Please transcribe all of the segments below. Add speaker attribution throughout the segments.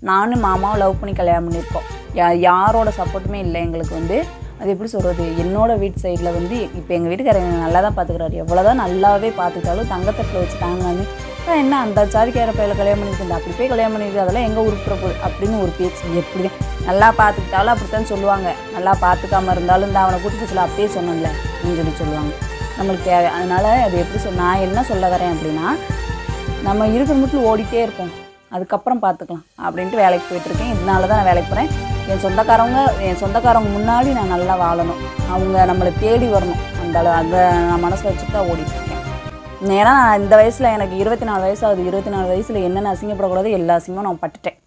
Speaker 1: நானும் மாமாவும் லவ் பண்ணி கல்யாணம் பண்ணியிருக்கோம் யா யாரோட சப்போர்ட்டுமே இல்லை எங்களுக்கு வந்து அது எப்படி சொல்கிறது என்னோட வீட்டு சைடில் வந்து இப்போ எங்கள் வீட்டுக்காரங்க நல்லா தான் பார்த்துக்கிறாரு எவ்வளோ தான் நல்லாவே பார்த்துக்கிட்டாலும் தங்கத்தட்டில் வச்சு தாங்காது "அதான் என்ன அந்த ஜாதிக்கார பையில கல்யாணம் பண்ணிருக்கு அப்படி போய் கல்யாணம் பண்ணிருக்கு அதெல்லாம் எங்கே உருப்புற போகுது அப்படின்னு ஒரு பேச்சு எப்படி நல்லா பார்த்துக்கிட்டாலும் அப்படித்தான் சொல்லுவாங்க நல்லா பார்த்துக்காம இருந்தாலும் இந்த அவனை கூட்டிட்டு சொல்ல அப்பயே சொன்னேன்ல அப்படின்னு சொல்லி சொல்லுவாங்க நம்மளுக்கு தேவை அதனால் அது எப்படி சொல் நான் என்ன சொல்ல வரேன் அப்படின்னா நம்ம இருக்கிற மட்டும் ஓடிட்டே இருப்போம் அதுக்கப்புறம் பார்த்துக்கலாம் அப்படின்ட்டு வேலைக்கு போயிட்டுருக்கேன் இதனால தான் நான் வேலைக்கு போகிறேன் என் சொந்தக்காரவங்க என் சொந்தக்காரவங்க முன்னாடி நான் நல்லா வாழணும் அவங்க நம்மளை தேடி வரணும் அந்த அளவு அதை நான் மனசில் வச்சுட்டு தான் ஓடிட்டுருக்கேன் ஏன்னா நான் இந்த வயசில் எனக்கு இருபத்தி நாலு வயசு ஆகுது இருபத்தி நாலு வயசில் என்னென்ன அசிங்கப்படக்கூடாது எல்லா அசிங்கமும் நான் பட்டுட்டேன்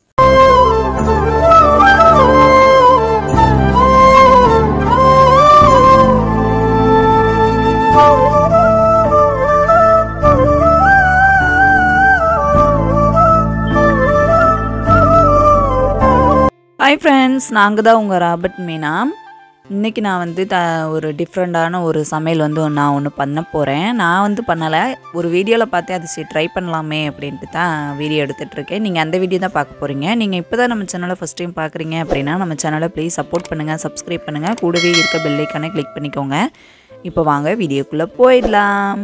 Speaker 1: ஹாய் ஃப்ரெண்ட்ஸ் நாங்கள் தான் உங்கள் ராபர்ட் மீனா இன்றைக்கி நான் வந்து த ஒரு டிஃப்ரெண்ட்டான ஒரு சமையல் வந்து நான் ஒன்று பண்ண போகிறேன் நான் வந்து பண்ணலை ஒரு வீடியோவில் பார்த்தே அது சரி ட்ரை பண்ணலாமே அப்படின்ட்டு தான் வீடியோ எடுத்துகிட்ருக்கேன் நீங்கள் அந்த வீடியோ தான் பார்க்க போகிறீங்க நீங்கள் இப்போ தான் நம்ம சேனலை ஃபஸ்ட் டைம் பார்க்குறீங்க அப்படின்னா நம்ம சேனலை ப்ளீஸ் சப்போர்ட் பண்ணுங்கள் சப்ஸ்கிரைப் பண்ணுங்கள் கூடவே இருக்க பெல்லைக்கானே கிளிக் பண்ணிக்கோங்க இப்போ வாங்க வீடியோக்குள்ளே போயிடலாம்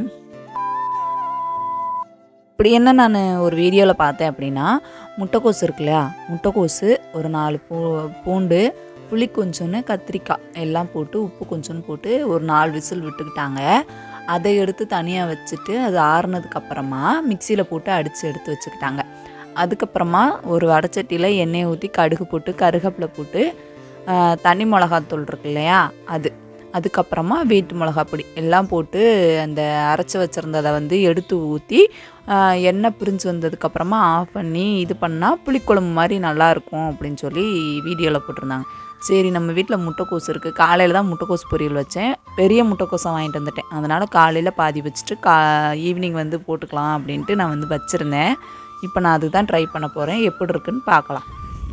Speaker 1: இப்படி என்ன நான் ஒரு வீடியோவில் பார்த்தேன் அப்படின்னா முட்டைக்கோசு இருக்கு இல்லையா முட்டைக்கோசு ஒரு நாலு பூ பூண்டு புளி கொஞ்சோன்னு கத்திரிக்காய் எல்லாம் போட்டு உப்பு கொஞ்சோன்னு போட்டு ஒரு நாலு விசில் விட்டுக்கிட்டாங்க அதை எடுத்து தனியாக வச்சுட்டு அது ஆறுனதுக்கு அப்புறமா மிக்சியில் போட்டு அடித்து எடுத்து வச்சுக்கிட்டாங்க அதுக்கப்புறமா ஒரு வடச்சட்டியில் எண்ணெய் ஊற்றி கடுகு போட்டு கருகப்பிலை போட்டு ஆ, தனி மிளகாத்தூள் இருக்கு இல்லையா அது அதுக்கப்புறமா வீட்டு மிளகாப் பொடி எல்லாம் போட்டு அந்த அரைச்சி வச்சுருந்ததை வந்து எடுத்து ஊற்றி எண்ணெய் பிரிஞ்சு வந்ததுக்கப்புறமா ஆஃப் பண்ணி இது பண்ணால் புளிக்குழம்பு மாதிரி நல்லாயிருக்கும் அப்படின்னு சொல்லி வீடியோவில் போட்டிருந்தாங்க சரி நம்ம வீட்டில் முட்டைக்கோஸ் இருக்குது காலையில் தான் முட்டைக்கோஸ் பொரியல் வச்சேன் பெரிய முட்டைக்கோஸை வாங்கிட்டு வந்துட்டேன் அதனால் காலையில் பாதி வச்சுட்டு கா ஈவினிங் வந்து போட்டுக்கலாம் அப்படின்ட்டு நான் வந்து வச்சுருந்தேன் இப்போ நான் அதுதான் ட்ரை பண்ண போகிறேன் எப்படி இருக்குன்னு பார்க்கலாம்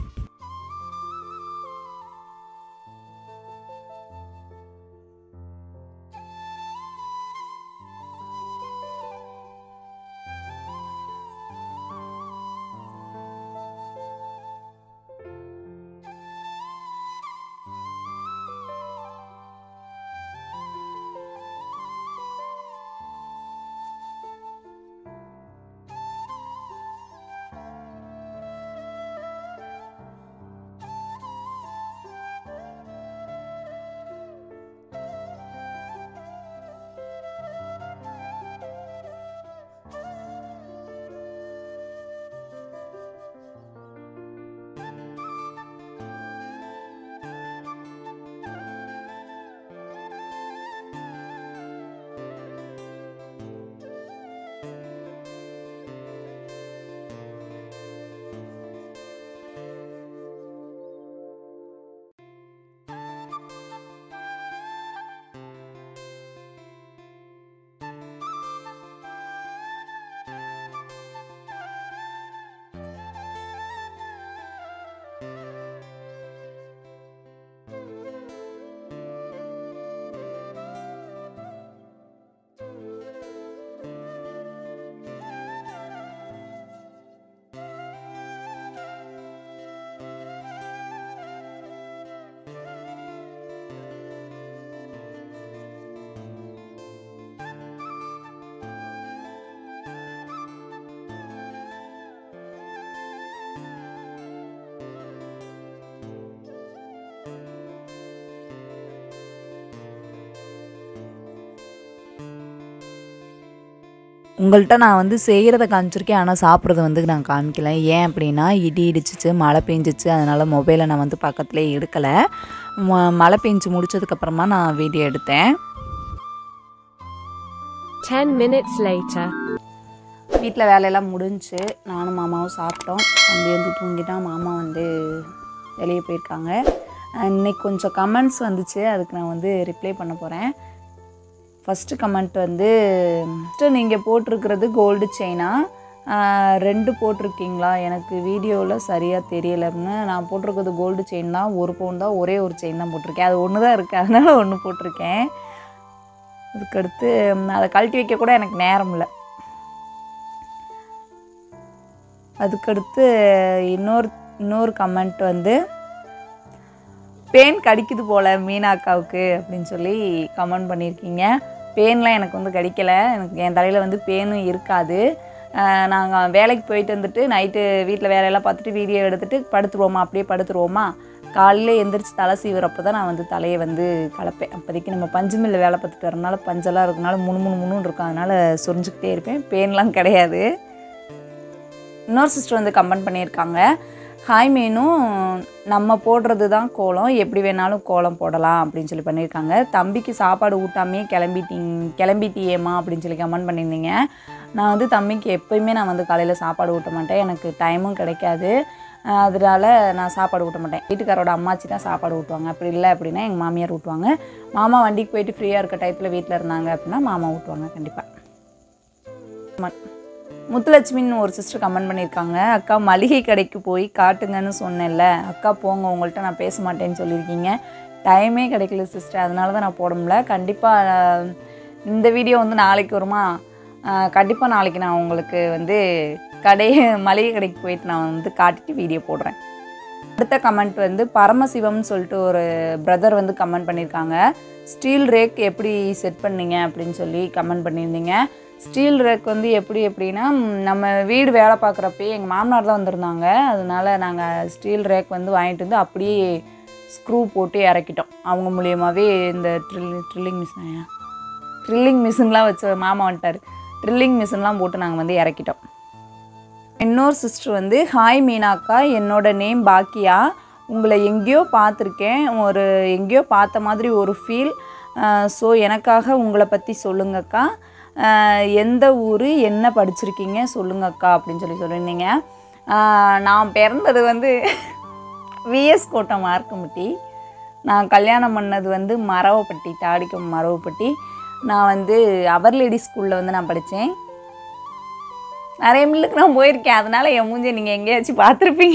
Speaker 1: உங்கள்கிட்ட நான் வந்து செய்கிறத காமிச்சிருக்கேன் ஆனால் சாப்பிட்றத வந்து நான் காமிக்கல ஏன் அப்படின்னா இடி இடிச்சிச்சு மழை பெஞ்சிச்சு அதனால் மொபைலை நான் வந்து பக்கத்துலேயே எடுக்கலை ம- மழை பெஞ்சு முடிச்சதுக்கப்புறமா நான் வீடியோ எடுத்தேன்
Speaker 2: 10 minutes later.
Speaker 1: வீட்டில் வேலையெல்லாம் முடிஞ்சுச்சு நானும் மாமாவும் சாப்பிட்டோம் தம்பி வந்து தூங்கிட்டான் மாமா வந்து வெளியே போயிருக்காங்க அஹ் இன்னைக்கு கொஞ்சம் கமெண்ட்ஸ் வந்துச்சு அதுக்கு நான் வந்து ரிப்ளை பண்ண போகிறேன் ஃபஸ்ட்டு கமெண்ட் வந்து ஃபஸ்ட்டு நீங்கள் போட்டிருக்கிறது கோல்டு செயினா ரெண்டு போட்டிருக்கீங்களா எனக்கு வீடியோவில் சரியாக தெரியல அப்படின்னு நான் போட்டிருக்கிறது கோல்டு செயின் தான் ஒரு பவுன் தான் ஒரே ஒரு செயின் தான் போட்டிருக்கேன் அது ஒன்று தான் இருக்குது அதனால் ஒன்று போட்டிருக்கேன் அதுக்கடுத்து ம், அதை கழட்டி வைக்க கூட எனக்கு நேரம் இல்லை அதுக்கடுத்து இன்னொரு இன்னொரு கமெண்ட் வந்து பேன் கடிக்குது போல் மீனாக்காவுக்கு அப்படின்னு சொல்லி கமெண்ட் பண்ணியிருக்கீங்க பேன்லாம் எனக்கு வந்து கடிக்கலை எனக்கு என் தலையில் வந்து பேனும் இருக்காது நாங்கள் வேலைக்கு போயிட்டு வந்துட்டு நைட்டு வீட்டில் வேலையெல்லாம் பார்த்துட்டு வீடியோ எடுத்துகிட்டு படுத்துருவோமா அப்படியே படுத்துருவோமா காலையில் எந்திரிச்சு தலை சீவுறப்போ தான் நான் வந்து தலையை வந்து கலப்பேன் அப்போதைக்கு நம்ம பஞ்சு மில்லில் வேலை பார்த்துட்டு வரனால பஞ்செல்லாம் இருக்கனால முணு முணு முணுன்னு இருக்கும் அதனால் சொரிஞ்சுக்கிட்டே இருப்பேன் பேன்லாம் கிடையாது இன்னொரு சிஸ்டர் வந்து கமெண்ட் பண்ணியிருக்காங்க ஹாய் மீனும் நம்ம போடுறது தான் கோலம் எப்படி வேணாலும் கோலம் போடலாம் அப்படின்னு சொல்லி பண்ணியிருக்காங்க தம்பிக்கு சாப்பாடு ஊட்டாமே கிளம்பிட்டீங்க கிளம்பிட்டியேம்மா அப்படின்னு சொல்லி கமெண்ட் பண்ணியிருந்தீங்க நான் வந்து தம்பிக்கு எப்போயுமே நான் வந்து காலையில் சாப்பாடு ஊட்ட மாட்டேன் எனக்கு டைமும் கிடைக்காது அஹ் அதனால நான் சாப்பாடு ஊட்ட மாட்டேன் வீட்டுக்காரோட அம்மாச்சி தான் சாப்பாடு ஊட்டுவாங்க அப்படி இல்லை அப்படின்னா எங்கள் மாமியார் ஊட்டுவாங்க மாமா வண்டிக்கு போயிட்டு ஃப்ரீயாக இருக்க டயத்தில் வீட்டில் இருந்தாங்க அப்படின்னா மாமா ஊட்டுவாங்க கண்டிப்பாக முத்துலட்சுமின்னு ஒரு சிஸ்டர் கமெண்ட் பண்ணியிருக்காங்க அக்கா மளிகை கடைக்கு போய் காட்டுங்கன்னு சொன்னேன்ல அக்கா போங்க உங்கள்கிட்ட நான் பேச மாட்டேன்னு சொல்லியிருக்கீங்க டைமே கிடைக்கல சிஸ்டர் அதனால தான் நான் போட முடியல கண்டிப்பாக இந்த வீடியோ வந்து நாளைக்கு வருமா கண்டிப்பாக நாளைக்கு நான் உங்களுக்கு வந்து கடை மளிகை கடைக்கு போயிட்டு நான் வந்து காட்டிட்டு வீடியோ போடுறேன் அடுத்த கமெண்ட் வந்து பரமசிவம்னு சொல்லிட்டு ஒரு பிரதர் வந்து கமெண்ட் பண்ணியிருக்காங்க ஸ்டீல் ரேக் எப்படி செட் பண்ணீங்க அப்படின்னு சொல்லி கமெண்ட் பண்ணியிருந்தீங்க ஸ்டீல் ரேக் வந்து எப்படி எப்படின்னா ம், நம்ம வீடு வேலை பார்க்குறப்பயே எங்கள் மாமனார் தான் வந்திருந்தாங்க அதனால நாங்கள் ஸ்டீல் ரேக் வந்து வாங்கிட்டு வந்து அப்படியே ஸ்க்ரூ போட்டு இறக்கிட்டோம் அவங்க மூலியமாகவே இந்த ட்ரில் ட்ரில்லிங் மிஷின் ட்ரில்லிங் மிஷின்லாம் வச்சு மாமா வந்துட்டார் ட்ரில்லிங் மிஷின்லாம் போட்டு நாங்கள் வந்து இறக்கிட்டோம் இன்னொரு சிஸ்டர் வந்து ஹாய் மீனாக்கா என்னோட நேம் பாக்கியா உங்களை எங்கேயோ பார்த்துருக்கேன் ஒரு எங்கேயோ பார்த்த மாதிரி ஒரு ஃபீல் ஸோ எனக்காக உங்களை பற்றி சொல்லுங்கக்கா அஹ், எந்த ஊர் என்ன படிச்சிருக்கீங்க சொல்லுங்கக்கா அப்படின்னு சொல்லி சொல்லியிருந்தீங்க அஹ், நான் பிறந்தது வந்து விஎஸ் கோட்டை மார்க்கம்பட்டி நான் கல்யாணம் பண்ணது வந்து மரவப்பட்டி தாடிக்கம் மரவப்பட்டி நான் வந்து அவர் லேடி ஸ்கூலில் வந்து நான் படித்தேன் நிறைய மில்லுக்கு நான் போயிருக்கேன் அதனால என் மூஞ்சியை நீங்கள் எங்கேயாச்சும் பார்த்துருப்பீங்க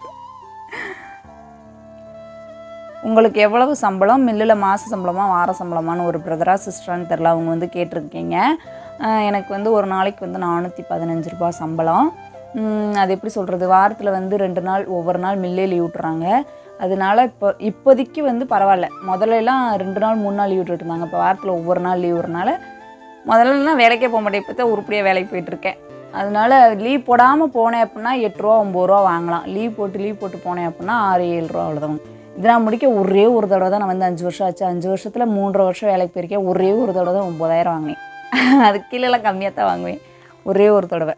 Speaker 1: உங்களுக்கு எவ்வளவு சம்பளம் மில்லில் மாத சம்பளமா வார சம்பளமான்னு ஒரு பிரதரா சிஸ்டரான்னு தெரில அவங்க வந்து கேட்டிருக்கீங்க அஹ் எனக்கு வந்து ஒரு நாளைக்கு வந்து நானூற்றி பதினஞ்சு ரூபாய் சம்பளம் உம், அது எப்படி சொல்கிறது வாரத்தில் வந்து ரெண்டு நாள் ஒவ்வொரு நாள் மில்லே லீவ் விட்றாங்க அதனால இப்போ இப்போதைக்கு வந்து பரவாயில்ல முதல்ல எல்லாம் ரெண்டு நாள் மூணு நாள் லீவ் விட்டுட்டு இருந்தாங்க இப்போ வாரத்தில் ஒவ்வொரு நாள் லீவ் விடுறனால முதல்லலாம் வேலைக்கே போக மாட்டேன் இப்போ தான் உருப்படியாக வேலைக்கு போயிட்டுருக்கேன் அதனால லீவ் போடாமல் போனேன் அப்படின்னா எட்டு ரூபா ஒம்பது ரூபா வாங்கலாம் லீவ் போட்டு லீவ் போட்டு போனேன் அப்படின்னா ஆறு ஏழு ரூபா அவ்வளோதான் இது நான் முடிக்க ஒரே ஒரு தடவை தான் நான் வந்து அஞ்சு வருஷம் ஆச்சு அஞ்சு வருஷத்தில் மூன்றரை வருஷம் வேலைக்கு போயிருக்கேன் ஒரே ஒரு தடவை தான் ஒம்பதாயிரம் வாங்கினேன் அதுக்கு கீழெல்லாம் கம்மியாக தான் வாங்குவேன் ஒரே ஒரு தடவை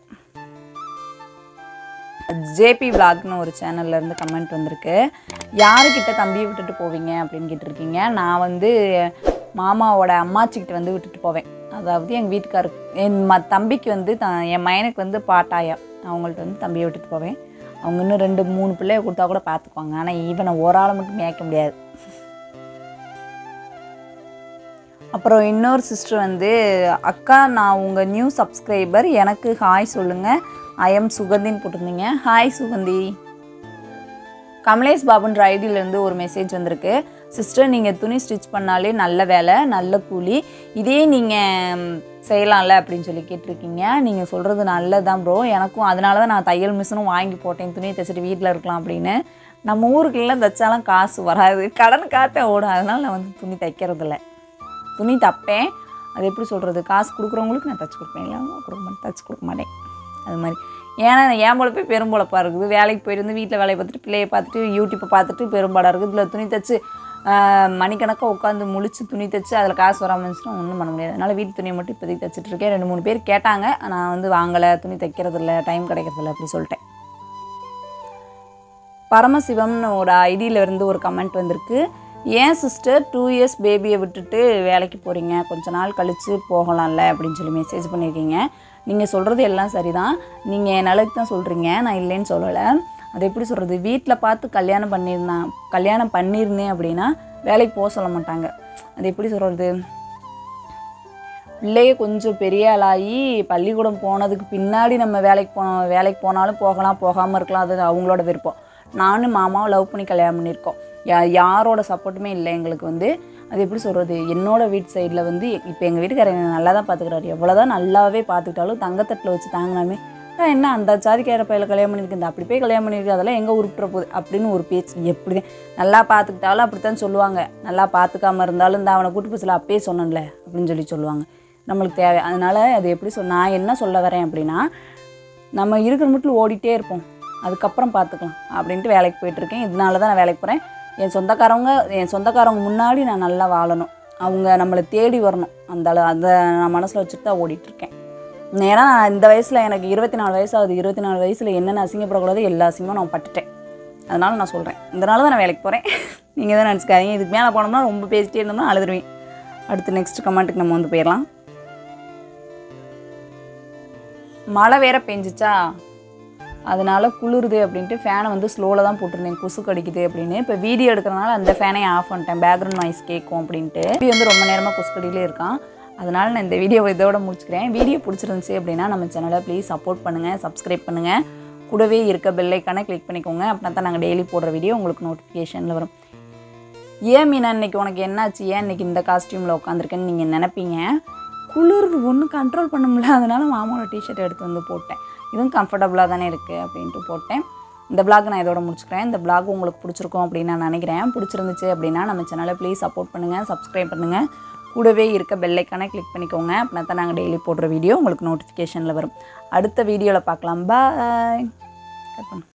Speaker 1: ஜேபி விலாக்னு ஒரு சேனல்ல இருந்து கமெண்ட் வந்திருக்கு யாருக்கிட்ட தம்பியை விட்டுட்டு போவீங்க அப்படின்னு கேட்டிருக்கீங்க நான் வந்து மாமாவோட அம்மாச்சிக்கிட்ட வந்து விட்டுட்டு போவேன் அதாவது எங்கள் வீட்டுக்காரு என் ம தம்பிக்கு வந்து த என் மயனுக்கு வந்து பாட்டாயா அவங்கள்ட்ட வந்து தம்பியை விட்டுட்டு போவேன் அவங்க இன்னும் ரெண்டு மூணு பிள்ளைய கொடுத்தா கூட பார்த்துக்குவாங்க ஆனால் ஈவனை ஒரு ஆளை மட்டும் மேய்க்க முடியாது அப்புறம் இன்னொரு சிஸ்டர் வந்து அக்கா நான் உங்கள் நியூ சப்ஸ்கிரைபர் எனக்கு ஹாய் சொல்லுங்கள் ஐ எம் சுகந்தின்னு போட்டிருந்தீங்க ஹாய் சுகந்தி கமலேஷ் பாபுன்ற ஐடியிலேருந்து ஒரு மெசேஜ் வந்திருக்கு சிஸ்டர் நீங்கள் துணி ஸ்டிச் பண்ணாலே நல்ல வேலை நல்ல கூலி இதே நீங்கள் செய்யலாம்ல அப்படின்னு சொல்லி கேட்டிருக்கீங்க நீங்கள் சொல்கிறது நல்லதுதான் ப்ரோ எனக்கும் அதனால தான் நான் தையல் மிஷினும் வாங்கி போட்டேன் துணியை தைச்சிட்டு வீட்டில் இருக்கலாம் அப்படின்னு நம்ம ஊருக்குலாம் தைச்சாலும் காசு வராது கடன் காத்த ஓடும் அதனால நான் வந்து துணி தைக்கிறதில்ல துணி தைப்பேன் அது எப்படி சொல்கிறது காசு கொடுக்குறவங்களுக்கு நான் தச்சு கொடுப்பேன் இல்லாமல் கொடுக்க மாட்டேன் தச்சு கொடுக்க மாட்டேன் அது மாதிரி ஏன்னா என் பொழப்பே பெரும்பொழப்பாக இருக்குது வேலைக்கு போயிட்டு வந்து வீட்டில் வேலையை பார்த்துட்டு பிள்ளையை பார்த்துட்டு யூடியூப்பை பார்த்துட்டு பெரும்பாடாக இருக்குது இதில் துணி தைச்சு மணிக்கணக்காக உட்காந்து முழிச்சு துணி தைச்சு அதில் காசு வராமல் இருந்துச்சுன்னா ஒன்றும் பண்ண முடியாது அதனால் வீட்டு துணியை மட்டும் இப்போதைக்கு தைச்சிட்டு இருக்கேன் ரெண்டு மூணு பேர் கேட்டாங்க நான் வந்து வாங்கலை துணி தைக்கிறதில்ல டைம் கிடைக்கிறதில்ல அப்படி சொல்லிட்டேன் பரமசிவம்னு ஒரு ஐடியில இருந்து ஒரு கமெண்ட் வந்திருக்கு ஏன் சிஸ்டர் டூ இயர்ஸ் பேபியை விட்டுட்டு வேலைக்கு போகிறீங்க கொஞ்ச நாள் கழித்து போகலாம்ல அப்படின்னு சொல்லி மெசேஜ் பண்ணியிருக்கீங்க நீங்கள் சொல்கிறது எல்லாம் சரிதான் நீங்கள் என் நிலைக்கு தான் சொல்கிறீங்க நான் இல்லைன்னு சொல்லலை அது எப்படி சொல்கிறது வீட்டில் பார்த்து கல்யாணம் பண்ணியிருந்தேன் கல்யாணம் பண்ணியிருந்தேன் அப்படின்னா வேலைக்கு போக சொல்ல மாட்டாங்க அது எப்படி சொல்கிறது பிள்ளைய கொஞ்சம் பெரிய ஆளாகி பள்ளிக்கூடம் போனதுக்கு பின்னாடி நம்ம வேலைக்கு போ வேலைக்கு போனாலும் போகலாம் போகாமல் இருக்கலாம் அது அவங்களோட விருப்பம் நானும் மாமாவும் லவ் பண்ணி கல்யாணம் பண்ணியிருக்கோம் யா யாரோட சப்போர்ட்டுமே இல்லை எங்களுக்கு வந்து அது எப்படி சொல்கிறது என்னோட வீட்டு சைடில் வந்து இப்போ எங்கள் வீட்டுக்காரர் என்னை நல்லா தான் பார்த்துக்கிறாரு எவ்வளோ தான் நல்லாவே பார்த்துக்கிட்டாலும் தங்கத்தட்டில் வச்சு தாங்கினாமே
Speaker 3: "அக்கா, என்ன அந்த ஜாதிக்கார பையில கல்யாணம் பண்ணியிருக்கு இந்த அப்படி போய் கல்யாணம் பண்ணியிருக்கு அதெல்லாம் எங்கே உருட்டுற போகுது அப்படின்னு ஒரு பேச்சு எப்படி நல்லா பார்த்துக்கிட்டாலும் அப்படித்தான் சொல்லுவாங்க நல்லா பார்த்துக்காம இருந்தாலும் இந்த அவனை கூட்டு பஸ்ஸில் அப்பயே சொன்னேன்ல அப்படின்னு சொல்லி சொல்லுவாங்க நம்மளுக்கு தேவை அதனால் அது எப்படி சொல் நான் என்ன சொல்ல வரேன் அப்படின்னா நம்ம இருக்கிற மட்டும் ஓடிட்டே இருப்போம் அதுக்கப்புறம் பார்த்துக்கலாம் அப்படின்ட்டு வேலைக்கு போயிட்டுருக்கேன் இதனால தான் நான் வேலைக்கு போகிறேன் என் சொந்தக்காரவங்க என் சொந்தக்காரவங்க முன்னாடி நான் நல்லா வாழணும் அவங்க நம்மளை தேடி வரணும் அந்த அளவு அதை நான் மனசில் வச்சுட்டு தான் ஓடிட்டுருக்கேன் ஏன்னா நான் இந்த வயசில் எனக்கு இருபத்தி நாலு வயசு ஆகுது இருபத்தி நாலு வயசில் என்னென்ன அசிங்கப்படக்கூடாது எல்லா அசிங்கமும் நான் பட்டுட்டேன் அதனால நான் சொல்கிறேன் இதனால தான் நான் வேலைக்கு போகிறேன் நீங்கள் தான் நினச்சிக்காதீங்க இதுக்கு மேலே போனோம்னா ரொம்ப பேசிட்டே இருந்தோம்னா அழுதுருவேன் அடுத்து நெக்ஸ்ட் கமெண்ட்டுக்கு நம்ம வந்து போயிடலாம் மழை வேற பெஞ்சிச்சா அதனால குளிருது அப்படின்ட்டு ஃபேனை வந்து ஸ்லோவில் தான் போட்டிருந்தேன் கொசு கடிக்குது அப்படின்னு இப்போ வீடியோ எடுக்கிறனால அந்த ஃபேனை ஆஃப் பண்ணிட்டேன் பேக்ரவுண்ட் நாய்ஸ் கேட்கும் அப்படின்ட்டு இப்படி வந்து ரொம்ப நேரமாக கொசு கடியிலே இருக்கான் அதனால நான் இந்த வீடியோவை இதோட முடிச்சுக்கிறேன் வீடியோ பிடிச்சிருந்துச்சு அப்படின்னா நம்ம சேனலை ப்ளீஸ் சப்போர்ட் பண்ணுங்கள் சப்ஸ்கிரைப் பண்ணுங்கள் கூடவே இருக்க பெல்லைக்கான கிளிக் பண்ணிக்கோங்க அப்படின்னா தான் நாங்கள் டெய்லி போடுற வீடியோ உங்களுக்கு நோட்டிஃபிகேஷனில் வரும் ஏன் மீனா இன்னைக்கு உனக்கு என்னாச்சு ஏன் இன்னைக்கு இந்த காஸ்டியூமில் உட்காந்துருக்கேன்னு நீங்கள் நினைப்பீங்க குளிர் ஒன்றும் கண்ட்ரோல் பண்ண முடியல அதனால மாமாவோட டிஷர்ட் எடுத்து வந்து போட்டேன் இதுவும் கம்ஃபர்டபுளாக தானே இருக்குது அப்படின்ட்டு போட்டேன் இந்த vlog நான் இதோட முடிச்சுக்கிறேன் இந்த vlog உங்களுக்கு பிடிச்சிருக்கும் அப்படின்னு நான் நினைக்கிறேன் பிடிச்சிருந்துச்சு அப்படின்னா நம்ம சேனலை ப்ளீஸ் சப்போர்ட் பண்ணுங்கள் சப்ஸ்கிரைப் பண்ணுங்கள் கூடவே இருக்க பெல்லைக்கான கிளிக் பண்ணிக்கோங்க அப்படின்னா தான் நாங்கள் டெய்லி போடுற வீடியோ உங்களுக்கு நோட்டிஃபிகேஷனில் வரும் அடுத்த வீடியோவில் பார்க்கலாம் பாய் கட் பண்ணு